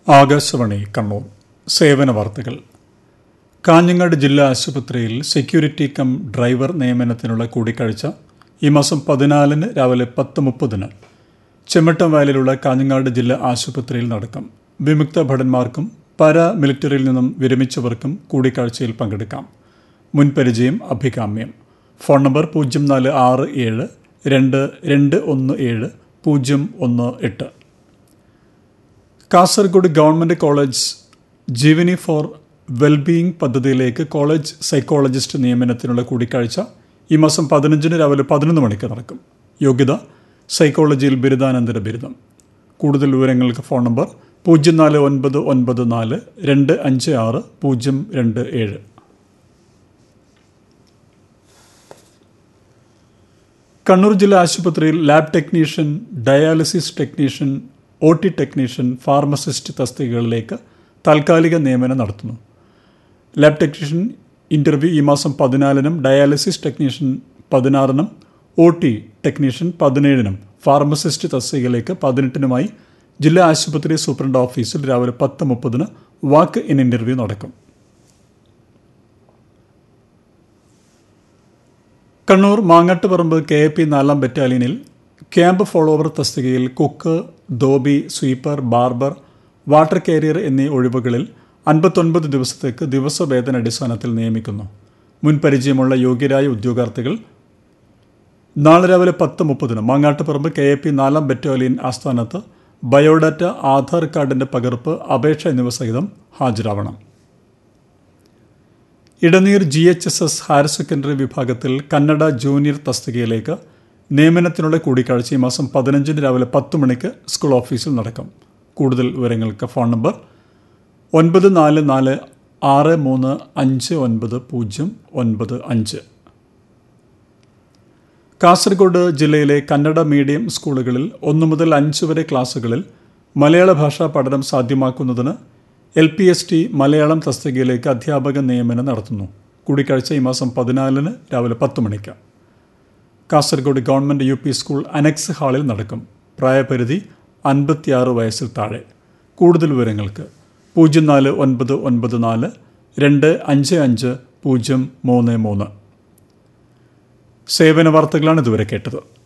ആകാശവാണി കണ്ണൂർ സേവന വാർത്തകൾ കാഞ്ഞങ്ങാട് ജില്ലാ ആശുപത്രിയിൽ സെക്യൂരിറ്റി കം ഡ്രൈവർ നിയമനത്തിനുള്ള കൂടിക്കാഴ്ച ഈ മാസം പതിനാലിന് രാവിലെ പത്ത് മുപ്പതിന് ചെമ്മട്ടം വയലിലുള്ള കാഞ്ഞങ്ങാട് ജില്ലാ ആശുപത്രിയിൽ നടക്കും വിമുക്ത ഭടന്മാർക്കും പാരാ മിലിറ്ററിയിൽ നിന്നും വിരമിച്ചവർക്കും കൂടിക്കാഴ്ചയിൽ പങ്കെടുക്കാം മുൻപരിചയം അഭികാമ്യം ഫോൺ നമ്പർ പൂജ്യം നാല് ആറ് ഏഴ് രണ്ട് രണ്ട് ഒന്ന് ഏഴ് പൂജ്യം ഒന്ന് എട്ട് Kasaragod government college Jeevani for wellbeing പദ്ധതിയിലേക്ക് കോളേജ് സൈക്കോളജിസ്റ്റ് നിയമനത്തിനുള്ള കൂടിക്കാഴ്ച ഈ മാസം പതിനഞ്ചിന് രാവിലെ പതിനൊന്ന് മണിക്ക് നടക്കും യോഗ്യത സൈക്കോളജിയിൽ ബിരുദാനന്തര ബിരുദം കൂടുതൽ വിവരങ്ങൾക്ക് ഫോൺ നമ്പർ പൂജ്യം നാല് ഒൻപത് ഒൻപത് നാല് രണ്ട് അഞ്ച് ആറ് പൂജ്യം രണ്ട് ഏഴ് കണ്ണൂർ ജില്ലാ ആശുപത്രിയിൽ lab technician dialysis technician O T technician pharmacist തസ്തികകളിലേക്ക് താൽക്കാലിക നിയമനം നടത്തുന്നു ലാബ് ടെക്നീഷ്യൻ ഇൻ്റർവ്യൂ ഈ മാസം പതിനാലിനും ഡയാലിസിസ് ടെക്നീഷ്യൻ പതിനാറിനും ഒ ടി ടെക്നീഷ്യൻ പതിനേഴിനും ഫാർമസിസ്റ്റ് തസ്തികയിലേക്ക് പതിനെട്ടിനുമായി ജില്ലാ ആശുപത്രി സൂപ്രണ്ട് ഓഫീസിൽ രാവിലെ പത്ത് മുപ്പതിന് വാക്ക് ഇൻ ഇൻ്റർവ്യൂ നടക്കും Kannur Mangattuparamba K A P നാലാം ബറ്റാലിയനിൽ ക്യാമ്പ് ഫോളോവർ തസ്തികയിൽ cook dhobi sweeper barber water carrier എന്നീ ഒഴിവുകളിൽ അൻപത്തൊൻപത് ദിവസത്തേക്ക് ദിവസവേതന അടിസ്ഥാനത്തിൽ നിയമിക്കുന്നു മുൻ പരിചയമുള്ള യോഗ്യരായ ഉദ്യോഗാർത്ഥികൾ നാളെ രാവിലെ പത്ത് മുപ്പതിന് മാങ്ങാട്ടുപറമ്പ് കെ എ പി നാലാം ബറ്റാലിയൻ ആസ്ഥാനത്ത് ബയോഡാറ്റ ആധാർ കാർഡിൻ്റെ പകർപ്പ് അപേക്ഷ എന്നിവ സഹിതം ഹാജരാവണം Edneer G H S S higher secondary വിഭാഗത്തിൽ കന്നഡ ജൂനിയർ തസ്തികയിലേക്ക് നിയമനത്തിനുള്ള കൂടിക്കാഴ്ച ഈ മാസം പതിനഞ്ചിന് രാവിലെ പത്ത് മണിക്ക് സ്കൂൾ ഓഫീസിൽ നടക്കും കൂടുതൽ വിവരങ്ങൾക്ക് ഫോൺ നമ്പർ ഒൻപത് നാല് നാല് ആറ് മൂന്ന് അഞ്ച് ഒൻപത് പൂജ്യം ഒൻപത് അഞ്ച് കാസർഗോഡ് ജില്ലയിലെ കന്നഡ മീഡിയം സ്കൂളുകളിൽ ഒന്നു മുതൽ അഞ്ച് വരെ ക്ലാസ്സുകളിൽ മലയാള ഭാഷാ പഠനം സാധ്യമാക്കുന്നതിന് L P S T Malayalam തസ്തികയിലേക്ക് അധ്യാപക നിയമനം നടത്തുന്നു കൂടിക്കാഴ്ച ഈ മാസം പതിനാലിന് രാവിലെ പത്ത് മണിക്ക് Kasaragod government U P school annex ഹാളിൽ നടക്കും പ്രായപരിധി അൻപത്തിയാറ് വയസ്സിൽ താഴെ കൂടുതൽ വിവരങ്ങൾക്ക് പൂജ്യം നാല് ഒൻപത് ഒൻപത് നാല് രണ്ട് അഞ്ച് അഞ്ച് പൂജ്യം മൂന്ന് മൂന്ന് സേവന വാർത്തകളാണ് ഇതുവരെ കേട്ടത്